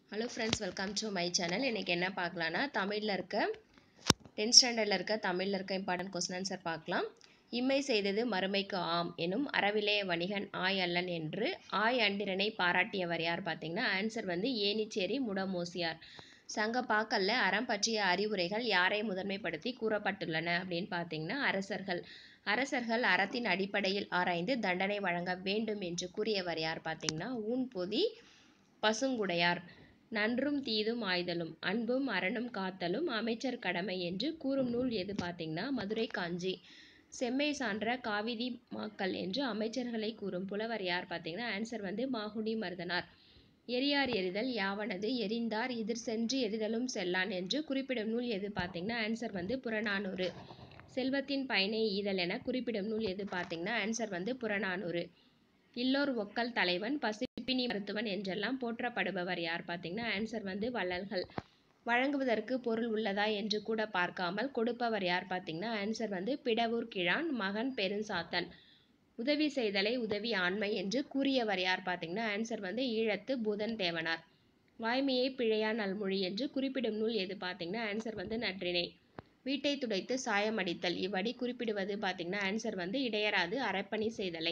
hello friends welcome to my channel இன்றைக்கி என்ன பார்க்கலான்னா தமிழில் இருக்க டென்த் ஸ்டாண்டர்டில் இருக்க தமிழில் இருக்க இம்பார்ட்டன்ட் கொஸ்டின் ஆன்சர் பார்க்கலாம் இம்மை செய்தது மறுமைக்கு ஆம் எனும் அறவிலே வணிகன் ஆய் அல்லன் என்று ஆய் அண்டிரனை பாராட்டியவர் யார் பார்த்தீங்கன்னா ஆன்சர் வந்து ஏனிச்சேரி முடமோசியார் சங்க பாக்கல்ல அறம் பற்றிய அறிவுரைகள் யாரை முதன்மைப்படுத்தி கூறப்பட்டுள்ளன அப்படின்னு பார்த்தீங்கன்னா அரசர்கள் அரசர்கள் அறத்தின் அடிப்படையில் ஆராய்ந்து தண்டனை வழங்க வேண்டும் என்று கூறியவர் யார் பார்த்தீங்கன்னா ஊன்பொதி பசுங்குடையார் நன்றும் தீதும் ஆய்தலும் அன்பும் அறனும் காத்தலும் அமைச்சர் கடமை என்று கூறும் நூல் எது பார்த்தீங்கன்னா மதுரை காஞ்சி செம்மை சான்ற காவிதி மாக்கள் என்று அமைச்சர்களை கூறும் புலவர் யார் பார்த்தீங்கன்னா ஆன்சர் வந்து மாகுடி மருதனார் எரியார் எரிதல் யாவனது எரிந்தார் எதிர் சென்று எரிதலும் செல்லான் என்று குறிப்பிடும் நூல் எது பார்த்தீங்கன்னா ஆன்சர் வந்து புறநானூறு செல்வத்தின் பயனை ஈதல் என குறிப்பிடும் நூல் எது பார்த்தீங்கன்னா ஆன்சர் வந்து புறநானூறு இல்லோர் ஒக்கல் தலைவன் பசிப்பினி மருத்துவன் என்றெல்லாம் போற்றப்படுபவர் யார் பார்த்தீங்கன்னா ஆன்சர் வந்து வள்ளல்கள் வழங்குவதற்கு பொருள் உள்ளதா என்று கூட பார்க்காமல் கொடுப்பவர் யார் பார்த்தீங்கன்னா ஆன்சர் வந்து பிடவூர் கிழான் மகன் பெருஞ்சாத்தன் உதவி செய்தலை உதவி ஆண்மை என்று கூறியவர் யார் பார்த்தீங்கன்னா ஆன்சர் வந்து ஈழத்து புதன் தேவனார் வாய்மையை பிழையா நல்மொழி என்று குறிப்பிடும் நூல் எது பார்த்தீங்கன்னா ஆன்சர் வந்து நற்றினை வீட்டை துடைத்து சாயமடித்தல் இவ்வடி குறிப்பிடுவது பார்த்தீங்கன்னா ஆன்சர் வந்து இடையராது அறப்பணி செய்தலை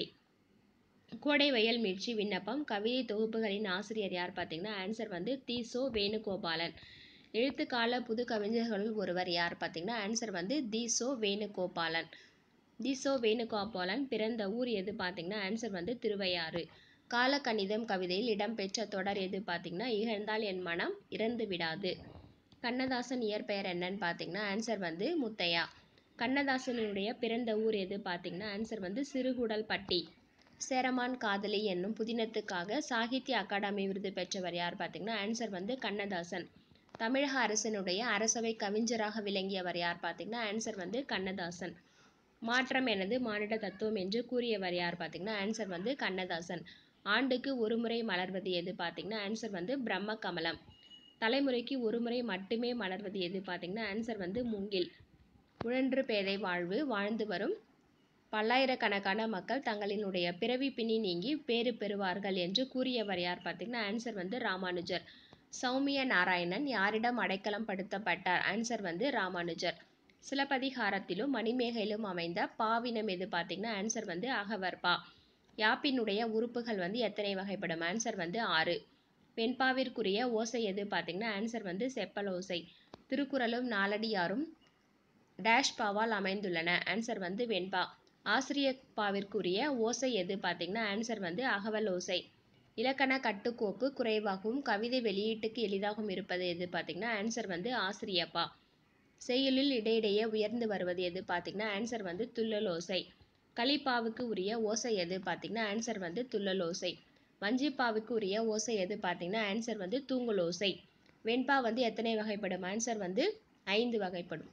கோடை வயல் மீட்சி விண்ணப்பம் கவிதை தொகுப்புகளின் ஆசிரியர் யார் பார்த்தீங்கன்னா ஆன்சர் வந்து தீசோ வேணுகோபாலன் எழுத்துக்கால புது கவிஞர்களுள் ஒருவர் யார் பார்த்தீங்கன்னா ஆன்சர் வந்து தீசோ வேணுகோபாலன் தீசோ வேணுகோபாலன் பிறந்த ஊர் எது பார்த்தீங்கன்னா ஆன்சர் வந்து திருவையாறு காலக்கணிதம் கவிதையில் இடம்பெற்ற தொடர் எது பார்த்தீங்கன்னா இகழ்ந்தால் என் மனம் இறந்து விடாது கண்ணதாசன் இயற்பெயர் என்னன்னு பார்த்தீங்கன்னா ஆன்சர் வந்து முத்தையா கண்ணதாசனுடைய பிறந்த ஊர் எது பார்த்தீங்கன்னா ஆன்சர் வந்து சிறுகுடல்பட்டி சேரமான் காதலி என்னும் புதினத்துக்காக சாகித்ய அகாடமி விருது பெற்றவர் யார் பார்த்தீங்கன்னா ஆன்சர் வந்து கண்ணதாசன் தமிழக அரசனுடைய அரசவை கவிஞராக விளங்கியவர் யார் பார்த்தீங்கன்னா ஆன்சர் வந்து கண்ணதாசன் மாற்றம் எனது மானிட தத்துவம் என்று கூறியவர் யார் பார்த்தீங்கன்னா ஆன்சர் வந்து கண்ணதாசன் ஆண்டுக்கு ஒரு முறை மலர்வது எது பார்த்தீங்கன்னா ஆன்சர் வந்து பிரம்ம கமலம் தலைமுறைக்கு ஒரு முறை மட்டுமே மலர்வது எது பார்த்தீங்கன்னா ஆன்சர் வந்து மூங்கில் உழன்று பேதை வாழ்வு வாழ்ந்து வரும் பல்லாயிரக்கணக்கான மக்கள் தங்களினுடைய பிறவி பிணி நீங்கி பேறு பெறுவார்கள் என்று கூறியவர் யார் பார்த்தீங்கன்னா ஆன்சர் வந்து ராமானுஜர் சௌமிய நாராயணன் யாரிடம் அடைக்கலம் படுத்தப்பட்டார் ஆன்சர் வந்து ராமானுஜர் சிலப்பதிகாரத்திலும் மணிமேகையிலும் அமைந்த பாவினம் எது பார்த்தீங்கன்னா ஆன்சர் வந்து அகவர்பா யாப்பினுடைய உறுப்புகள் வந்து எத்தனை வகைப்படும் ஆன்சர் வந்து ஆறு வெண்பாவிற்குரிய ஓசை எது பார்த்தீங்கன்னா ஆன்சர் வந்து செப்பல் ஓசை திருக்குறளும் நாலடியாரும் டேஷ் பாவால் அமைந்துள்ளன ஆன்சர் வந்து வெண்பா ஆசிரியப்பாவிற்குரிய ஓசை எது பார்த்தீங்கன்னா ஆன்சர் வந்து அகவல் ஓசை இலக்கண கட்டுக்கோப்பு குறைவாகவும் கவிதை வெளியீட்டுக்கு எளிதாகவும் இருப்பது எது பார்த்தீங்கன்னா ஆன்சர் வந்து ஆசிரியப்பா செயலில் இடையிடையே உயர்ந்து வருவது எது பார்த்தீங்கன்னா ஆன்சர் வந்து துள்ளல் ஓசை களிப்பாவுக்கு உரிய ஓசை எது பார்த்தீங்கன்னா ஆன்சர் வந்து துள்ளல் ஓசை வஞ்சிப்பாவுக்கு உரிய ஓசை எது பார்த்தீங்கன்னா ஆன்சர் வந்து தூங்குல் ஓசை வெண்பா வந்து எத்தனை வகைப்படும் ஆன்சர் வந்து ஐந்து வகைப்படும்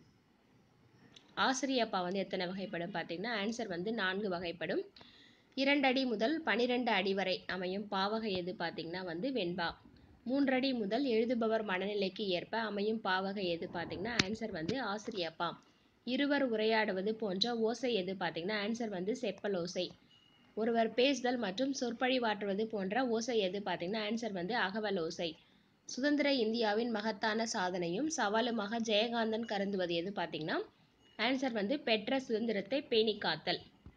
ஆசிரியப்பா வந்து எத்தனை வகைப்படும் பார்த்தீங்கன்னா ஆன்சர் வந்து நான்கு வகைப்படும் இரண்டடி முதல் பனிரெண்டு அடி வரை அமையும் பாவகை எது பார்த்தீங்கன்னா வந்து வெண்பா மூன்றடி முதல் எழுதுபவர் மனநிலைக்கு ஏற்ப அமையும் பாவகை எது பார்த்தீங்கன்னா ஆன்சர் வந்து ஆசிரியப்பா இருவர் உரையாடுவது போன்ற ஓசை எது பார்த்தீங்கன்னா ஆன்சர் வந்து செப்பல் ஓசை ஒருவர் பேசுதல் மற்றும் சொற்பழிவாற்றுவது போன்ற ஓசை எது பார்த்தீங்கன்னா ஆன்சர் வந்து அகவல் ஓசை சுதந்திர இந்தியாவின் மகத்தான சாதனையும் சவாலுமாக ஜெயகாந்தன் கருந்துவது எது பார்த்தீங்கன்னா ஆன்சர் வந்து பெற்ற சுதந்திரத்தை பேணி காத்தல்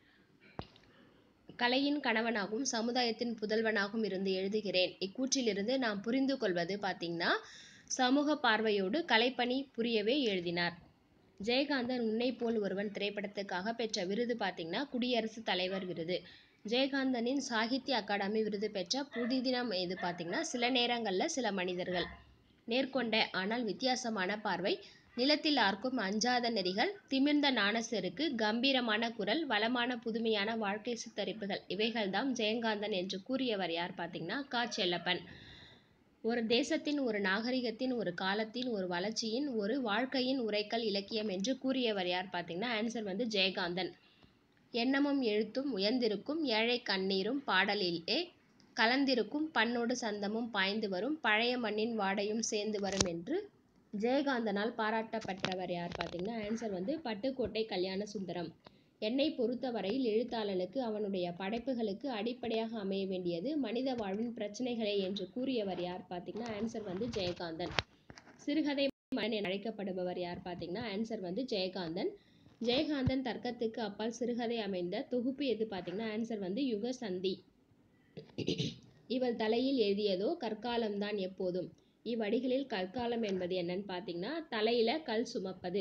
கலையின் கணவனாகவும் சமுதாயத்தின் புதல்வனாகவும் இருந்து எழுதுகிறேன் இக்கூற்றிலிருந்து நாம் புரிந்து கொள்வது பார்த்தீங்கன்னா சமூக பார்வையோடு கலைப்பணி புரியவே எழுதினார் ஜெயகாந்தன் உன்னை போல் ஒருவன் திரைப்படத்துக்காக பெற்ற விருது பார்த்தீங்கன்னா குடியரசுத் தலைவர் விருது ஜெயகாந்தனின் சாகித்ய அகாடமி விருது பெற்ற புதிதினம் எது பார்த்தீங்கன்னா சில நேரங்களில் சில மனிதர்கள் நேர்கொண்ட ஆனால் வித்தியாசமான பார்வை நிலத்தில் ஆர்க்கும் அஞ்சாத நெறிகள் திமிர்ந்த நாணசெருக்கு கம்பீரமான குரல் வளமான புதுமையான வாழ்க்கை சித்தரிப்புகள் இவைகள்தாம் ஜெயகாந்தன் என்று கூறியவர் யார் பார்த்தீங்கன்னா கா செல்லப்பன் ஒரு தேசத்தின் ஒரு நாகரிகத்தின் ஒரு காலத்தின் ஒரு வளர்ச்சியின் ஒரு வாழ்க்கையின் உரைக்கல் இலக்கியம் என்று கூறியவர் யார் பார்த்தீங்கன்னா ஆன்சர் வந்து ஜெயகாந்தன் எண்ணமும் எழுத்தும் உயர்ந்திருக்கும் ஏழை கண்ணீரும் பாடலிலே கலந்திருக்கும் பண்ணோடு சந்தமும் பாய்ந்து வரும் பழைய மண்ணின் வாடையும் சேர்ந்து வரும் என்று ஜெயகாந்தனால் பாராட்டப்பட்டவர் யார் பார்த்தீங்கன்னா ஆன்சர் வந்து பட்டுக்கோட்டை கல்யாண சுந்தரம் என்னை பொறுத்தவரையில் எழுத்தாளனுக்கு அவனுடைய படைப்புகளுக்கு அடிப்படையாக அமைய வேண்டியது மனித வாழ்வின் பிரச்சனைகளே என்று கூறியவர் யார் பார்த்தீங்கன்னா ஆன்சர் வந்து ஜெயகாந்தன் சிறுகதை மன்னன் என அழைக்கப்படுபவர் யார் பார்த்தீங்கன்னா ஆன்சர் வந்து ஜெயகாந்தன் ஜெயகாந்தன் தர்க்கத்துக்கு அப்பால் சிறுகதை அமைந்த தொகுப்பு எது பார்த்தீங்கன்னா ஆன்சர் வந்து யுக சந்தி இவள் தலையில் எழுதியதோ கற்காலம்தான் எப்போதும் இவ்வடிகளில் கற்காலம் என்பது என்னன்னு பார்த்தீங்கன்னா தலையில கல் சுமப்பது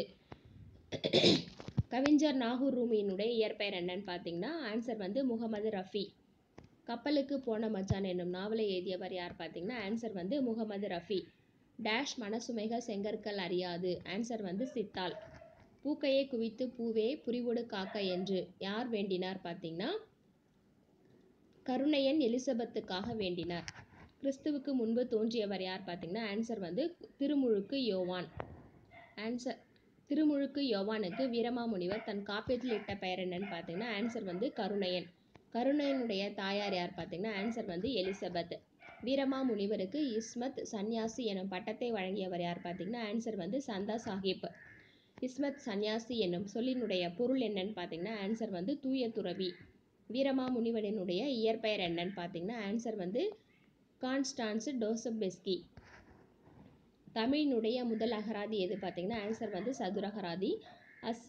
கவிஞர் நாகூர் ரூமியினுடைய இயற்பெயர் என்னன்னு பார்த்தீங்கன்னா ஆன்சர் வந்து முகமது ரஃபி கப்பலுக்கு போன மச்சான் என்னும் நாவலை எழுதியவர் யார் பார்த்தீங்கன்னா ஆன்சர் வந்து முகமது ரஃபி டேஷ் மனசுமைக செங்கற்கள் அறியாது ஆன்சர் வந்து சித்தால் பூக்கையை குவித்து பூவே புரிவோடு காக்க என்று யார் வேண்டினார் பார்த்தீங்கன்னா கருணையன் எலிசபெத்துக்காக வேண்டினார் கிறிஸ்துவுக்கு முன்பு தோன்றியவர் யார் பார்த்தீங்கன்னா ஆன்சர் வந்து திருமுழுக்கு யோவான் ஆன்சர் திருமுழுக்கு யோவானுக்கு வீரமாமுனிவர் தன் காப்பியத்தில் இட்ட பெயர் என்னன்னு பார்த்தீங்கன்னா ஆன்சர் வந்து கருணையன் கருணையனுடைய தாயார் யார் பார்த்தீங்கன்னா ஆன்சர் வந்து எலிசபெத் வீரமாமுனிவருக்கு இஸ்மத் சந்நியாசி எனும் பட்டத்தை வழங்கியவர் யார் பார்த்தீங்கன்னா ஆன்சர் வந்து சந்தா சாஹிப் இஸ்மத் சந்நியாசி என்னும் சொல்லினுடைய பொருள் என்னன்னு பார்த்தீங்கன்னா ஆன்சர் வந்து தூய துறவி வீரமாமுனிவனினுடைய இயற்பெயர் என்னன்னு பார்த்தீங்கன்னா ஆன்சர் வந்து கான்ஸ்டான்ஸ் டோசபெஸ்கி தமிழினுடைய முதல் அகராதி எது பார்த்தீங்கன்னா ஆன்சர் வந்து சதுரகராதி அஸ்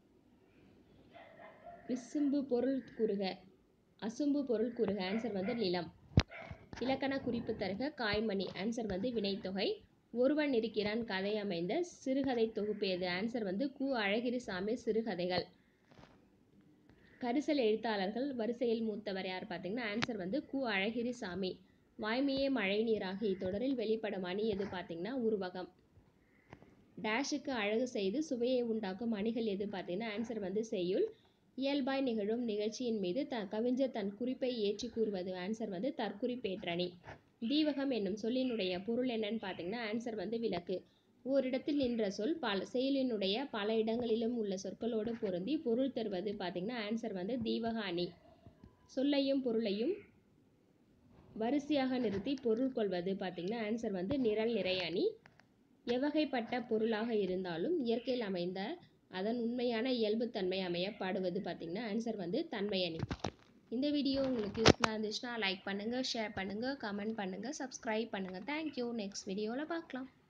விசும்பு பொருள் கூறுக அசும்பு பொருள் கூறுக ஆன்சர் வந்து நிலம் இலக்கண குறிப்பு தருக காய்மணி ஆன்சர் வந்து வினைத்தொகை ஒருவன் இருக்கிறான் கதை அமைந்த சிறுகதை தொகுப்பு எது ஆன்சர் வந்து கு அழகிரிசாமி சிறுகதைகள் கரிசல் எழுத்தாளர்கள் வரிசையில் மூத்தவர் யார் பார்த்தீங்கன்னா ஆன்சர் வந்து கு அழகிரிசாமி வாய்மையே மழை நீராக இத்தொடரில் வெளிப்படும் அணி எது பார்த்தீங்கன்னா உருவகம் டேஷுக்கு அழகு செய்து சுவையை உண்டாக்கும் அணிகள் எது பார்த்தீங்கன்னா ஆன்சர் வந்து செய்யுள் இயல்பாய் நிகழும் நிகழ்ச்சியின் மீது த கவிஞர் தன் குறிப்பை ஏற்றி கூறுவது ஆன்சர் வந்து தற்குறிப்பேற்றணி தீவகம் என்னும் சொல்லினுடைய பொருள் என்னன்னு பார்த்தீங்கன்னா ஆன்சர் வந்து விளக்கு ஓரிடத்தில் நின்ற சொல் பல செயலினுடைய பல இடங்களிலும் உள்ள சொற்களோடு பொருந்தி பொருள் தருவது பார்த்தீங்கன்னா ஆன்சர் வந்து தீவக அணி சொல்லையும் பொருளையும் வரிசையாக நிறுத்தி பொருள் கொள்வது பார்த்தீங்கன்னா ஆன்சர் வந்து நிரல் நிறை அணி எவ்வகைப்பட்ட பொருளாக இருந்தாலும் இயற்கையில் அமைந்த அதன் உண்மையான இயல்புத்தன்மை அமைய பாடுவது பார்த்தீங்கன்னா ஆன்சர் வந்து தன்மை அணி இந்த வீடியோ உங்களுக்கு யூஸ்ஃபுல்லாக இருந்துச்சுன்னா லைக் பண்ணுங்கள் ஷேர் பண்ணுங்கள் கமெண்ட் பண்ணுங்கள் சப்ஸ்கிரைப் பண்ணுங்கள் தேங்க்யூ நெக்ஸ்ட் வீடியோவில் பார்க்கலாம்